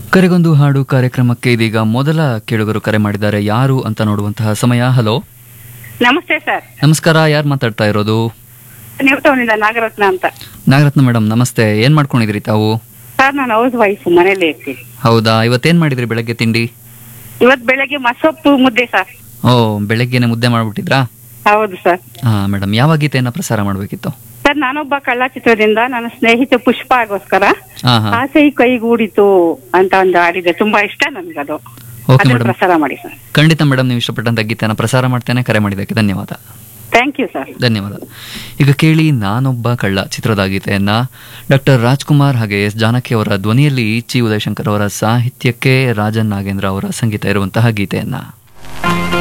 ಕರೆಗೊಂದು ಹಾಡು ಕಾರ್ಯಕ್ರಮಕ್ಕೆ ಇದೀಗ ಮೊದಲ ಕೇಳುಗರು ಕರೆ ಮಾಡಿದ್ದಾರೆ ಯಾರು ಅಂತ ನೋಡುವಂತಹ ಸಮಯ ಹಲೋ ನಮಸ್ತೆ ಸರ್ ನಮಸ್ಕಾರ ಯಾರು ಮಾತಾಡ್ತಾ ಇರೋದು ನೀವು ಟೌನಿಂದ ನಾಗರತ್ನ ಅಂತ ನಾಗರತ್ನ ಮೇಡಮ್ ನಮಸ್ತೆ ಏನ್ ಮಾಡ್ಕೊಂಡಿದ್ರಿ ತಾವು ಸರ್ ನಾನು ಹೌಸ್ ವೈಫ್ ಮನೇಲಿ ಇರ್ತೀನಿ ಹೌದಾ ಇವತ್ತೇನ್ ಮಾಡಿದ್ರಿ ಬೆಳಗ್ಗೆ ತಿಂಡಿ ಇವತ್ ಬೆಳಗ್ಗೆ ಮಸೊಪ್ಪು ಮುದ್ದೆ ಸರ್ ಓ ಬೆಳಗ್ಗೆನೆ ಮುದ್ದೆ ಮಾಡ್ಬಿಟ್ಟಿದ್ರಾ ಹೌದು ಸರ್ ಹಾ ಮೇಡಮ್ ಯಾವ ಗೀತೆಯನ್ನ ಪ್ರಸಾರ ಮಾಡ್ಬೇಕಿತ್ತು ಸರ್ ನಾನೊಬ್ಬ ಕಳ್ಳ ಚಿತ್ರದಿಂದ ನನ್ನ ಸ್ನೇಹಿತ ಪುಷ್ಪ ಆಗೋಸ್ಕರ ಹಾ ಹಾ ಆಸೆ ಕೈಗೂಡಿತು ಅಂತ ಒಂದು ಹಾಡಿದೆ ತುಂಬಾ ಇಷ್ಟ ನನ್ಗದು ಓಕೆ ಅದನ್ನ ಮೇಡಮ್ ಪ್ರಸಾರ ಮಾಡಿ ಸರ್ ಖಂಡಿತ ಮೇಡಮ್ ನೀವು ಇಷ್ಟಪಟ್ಟಂತ ಗೀತೆಯನ್ನ ಪ್ರಸಾರ ಮಾಡ್ತೇನೆ ಕರೆ ಮಾಡಿದ್ದಕ್ಕೆ ಧನ್ಯವಾದ ಥ್ಯಾಂಕ್ ಯು ಸರ್ ಧನ್ಯವಾದ ಈಗ ಕೇಳಿ ನಾನೊಬ್ಬ ಕಳ್ಳ ಚಿತ್ರದ ಗೀತೆಯನ್ನ ಡಾಕ್ಟರ್ ರಾಜ್ಕುಮಾರ್ ಹಾಗೆ ಎಸ್ ಜಾನಕಿ ಅವರ ಧ್ವನಿಯಲ್ಲಿ ಚಿ ಉದಯಶಂಕರ್ ಅವರ ಸಾಹಿತ್ಯಕ್ಕೆ ರಾಜನ್ ನಾಗೇಂದ್ರ ಅವರ ಸಂಗೀತ ಇರುವಂತಹ ಗೀತೆಯನ್ನ